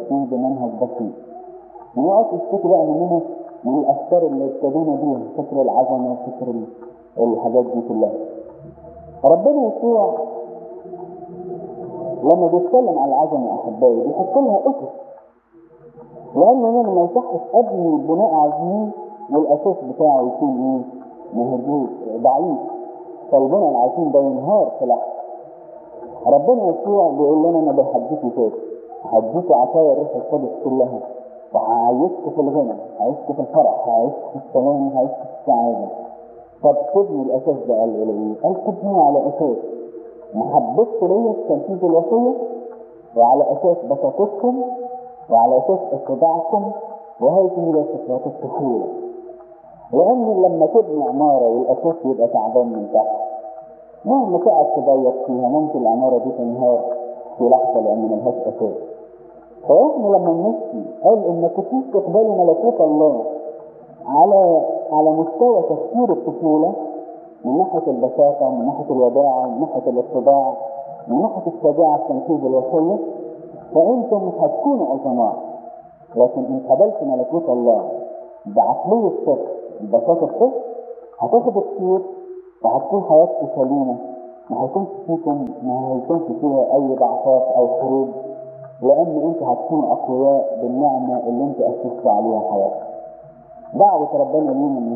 فيه بمنهج بسيط ما يقعدش يشتكي بقى مننا من الافكار اللي ابتدينا بيها فكر العظمه وفكر ال- الحاجات دي كلها ربنا يسوع لما بيتكلم عن العظمه احبائي بيحط لها اسس لان انا ما يصحش ابني بناء عظيم والاساس بتاعه يكون ايه مهدود ضعيف فالبناء العظيم ده ينهار في لحظه ربنا يسوع بيقول لنا انا بحديكوا كده هديكوا عطايا الروح القدس كلها وهعيشكوا في الغنى هعيشكوا في الفرح هعيشكوا في السلام هعيشكوا في السعاده طب تبني الاساس ده قال الى ايه؟ قال تبنوا على اساس محبتكم ليا في تنفيذ الوصيه وعلى اساس بساطتكم وعلى اساس اتباعكم وهذه هي صفات الطفوله لان لما تبني عماره والاساس يبقى تعبان من تحت مهما تقعد تضيق فيها ممكن العمارة دي تنهار في لحظة لأن ملهاش أساس. فإحنا لما نمشي قال إن كنتوش تقبلوا ملكوت الله على على مستوى تفكير الطفولة من ناحية البساطة من ناحية الوداعة من ناحية الاتباع من ناحية الشجاعة في تنفيذ الوصية فأنتم مش هتكونوا عظماء لكن إن قبلت ملكوت الله بعقلية الطفل ببساطة الطفل هتاخد كتير وهتكون حياتكم سليمة ما هيكونش فيكم ما هيكونش فيها أي ضعفات أو حروب لأن أنتوا هتكونوا أقوياء بالنعمة اللي أنتوا أسستوا عليها حياتكم. دعوة ربنا لينا